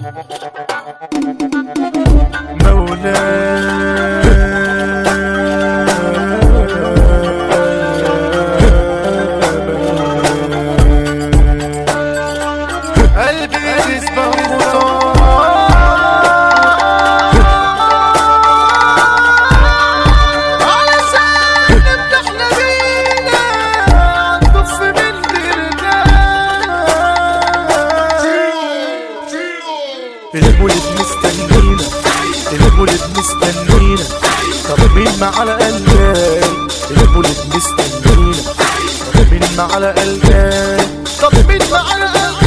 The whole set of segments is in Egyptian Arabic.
قلبي تسبح علشان نفتح نبينا نطف من المولد مستنينا المولد مستنينا طب مين ما على قلبي المولد مستنينا طب مين ما على قلبي طب مين معانا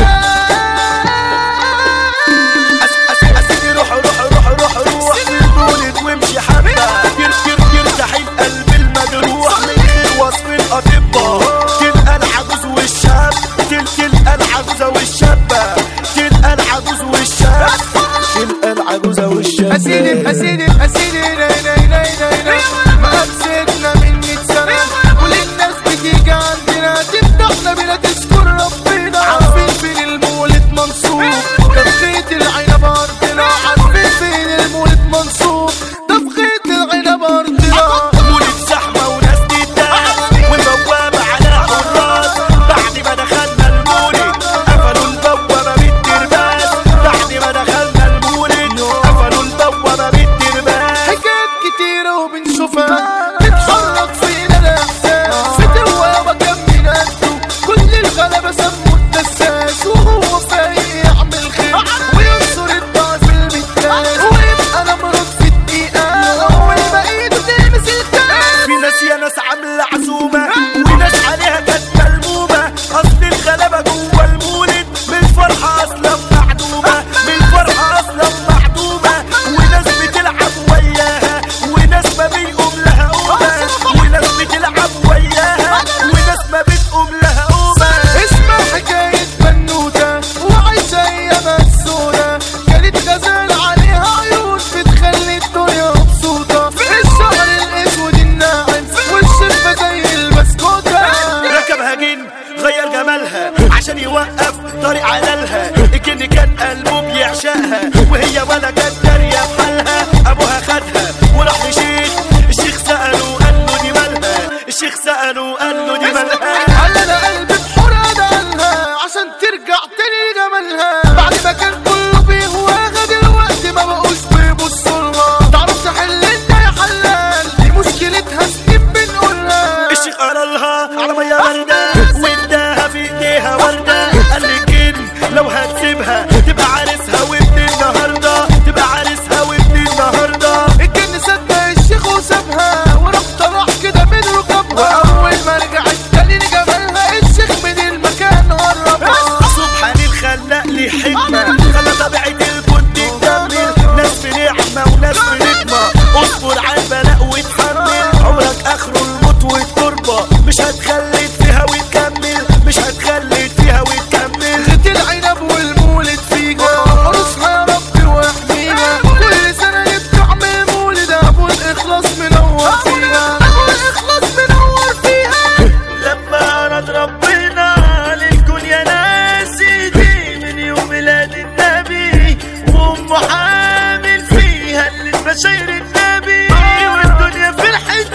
اسيدي روح روح روح روح روح المولد وامشي حبة يركب يرتاح القلب المجروح من غير وصف الاطباء تلقى العجوز والشاب تلقى العجوزة والشابة تلقى العجوز والشاب تلقى العجوزة والشاب أسيدي أسيدي أسيدي ناي ناي ناي ناي ناي ما أبسطنا من مية سنة كل الناس بتيجي عندنا تفتحنا بلا تشكر ربنا عارفين فين المولد منصوب تفخيت العنب أرضنا عارفين فين المولد منصوب تفخيت العنب أرضنا مولد زحمة وناس تداس والبوابة على حراس بعد ما دخلنا المولد قفلوا البوابة بالترباس بعد ما دخلنا المولد قفلوا البوابة بالترباس حكايات كتيرة وبنشوفها تتحرك فينا الإحساس فتوى وكم قده كل الغلبة سموا الدساس وهو فايق يعمل خير وينصر الضعف المتاس ويبقى نمرض في الدقيقة أول ما إيده تلمس الكاس في ناس يا ناس عاملة عزومة وناس عليها كانت ملمومة أصل الغلبة جوه المولد من الفرحة أصلا معدومة من الفرحة أصلا معدومة وناس بتلعب وياها وناس ما بيقوم لها قومة وناس بتلعب وياها وناس ما بتقوم لها قومة اسمع حكاية بنوتة وعايشة أيامها السودة كانت غزال عليها عيون بتخلي الدنيا مبسوطة الشعر الأسود الناعم والشفة زي البسكوتة ركبها جن غير جمالها عشان يوقف طريق علالها الجن كان قلبه بيعشقها وهي ولا كانت دارية بحالها ابوها خدها وراح لشيخ الشيخ سأله قال له دي مالها الشيخ سأله قال له دي مالها قال انا قلبي بحور ادعلها عشان ترجع تاني جمالها بعد ما كان كله بيهواها دلوقتي ما بقوش بيبصوا لها تعرف تحل انت يا حلال دي مشكلتها سنين بنقولها الشيخ قال لها على مية باردة واداها في ايديها وردة قال لي الجن لو هتسيبها تبقى عارسها وابن النهاردة تبقى عارسها وابن النهاردة الجن صدق الشيخ وسابها وراح طلع كده من ركبها واول ما رجعت تاني لجمالها الشيخ من المكان هربها سبحان الخلاق لي حكمة خلى طبيعة الكون تكمل ناس في نعمة وناس في نقمة اصبر على البلاء وتحمل عمرك اخره الموت والتربة مش هتخلد فيها وتكمل مش هتخلد فيها وتكمل زيت العنب والمولد فيها حرصها يا ربي واحميها كل سنة بتعمل مولد ابو الاخلاص منور فيها ابو الاخلاص منور فيها لما اراد ربنا للكون يا ناسي دي من يوم ميلاد النبي وام حامل فيها اللي بشير النبي والدنيا في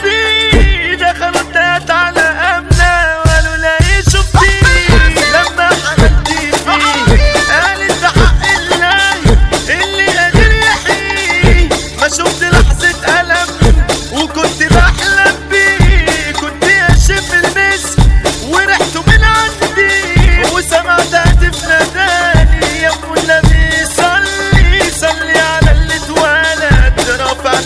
الحزب دخلوا التات على امنا وقالوا لا ايه شفتي لما حملتي فيه قالت ده حق الله اللي قادر يحيي ما شفت لحظة ألم وكنت بحلم بيه كنت أشم المسك وريحته من عندي وسمعت هاتف ناداني يا ابو النبي صلي صلي على اللي اتولد رفع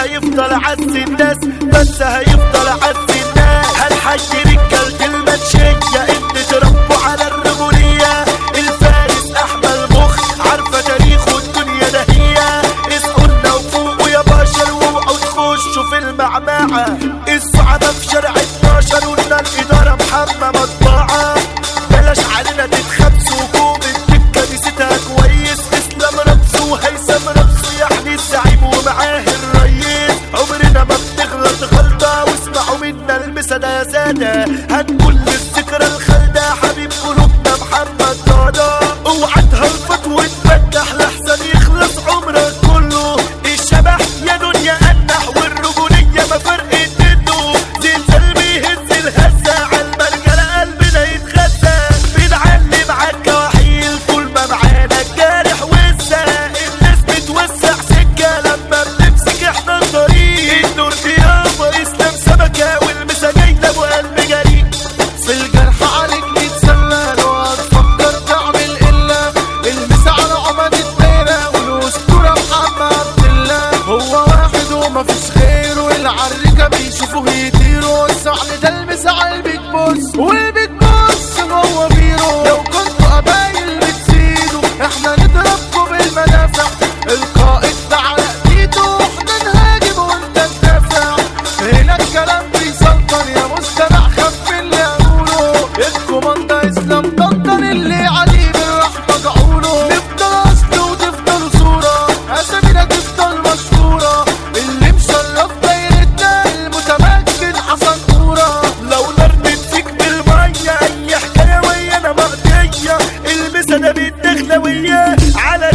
هيفضل عز الناس بس هيفضل عز الناس هالحاج رجالة المنشية اللي تربوا على الرجولية الفارس احمد مخ عارفة تاريخه الدنيا ده هي اسقلنا وفوقوا يا بشر واوعوا تخشوا في المعمعة الصعبة في شارع 12 قلنا الإدارة محمى مطبعة بلاش علينا تتخبسوا وقوم الدكة نسيتها كويس اسلام رمسو وهيثم رمسو يعني الزعيم ومعاه الريس عمرنا ما بتغلط غلطة واسمعوا منا المسا ده يا سادة هنقول الذكرى الخالدة حبيب قلوبنا محمد طادا اوعى تهلفط وتفتح لحسن يخلص عمرك كله الشبح يا دنيا انح والرجولية ما فرقت منه زلزال بيهز الهزة عالمرجلة قلبنا يتغذى بنعلم عالكواحيل طول ما معانا الجارح وسع الناس بتوسع سكة لما بنمسك احنا الطريق النور يابا اسلام سمكة والمساجين ابو قلب جريء في الجرح عليك نتسلى لو هتفكر تعمل إلا المس على عمد الدايرة والأسطورة محمد عبد الله هو واحد ومفيش غيره العريكة بيشوفوه يطيروا الزعل ده المس على البيت بوس والبيت بوس هو بيرو لو كنتوا قبايل بتزيدوا احنا نضربكم بالمدافع القائد ده على ايده احنا نهاجم وانت تدافع هنا الكلام بيسلطن يا مستمع خف اللي اقوله الكوماندا اسلام طنطن اللي عليه بالرحمة جعوله نفضل اصل وتفضل صورة اسامينا تفضل مشهورة اللي مشرف دايرتنا المتمكن حسن كورة لو نرمت فيك بالمية اي حكاية ويانا مقضية المسا ده بالدخلة وياه على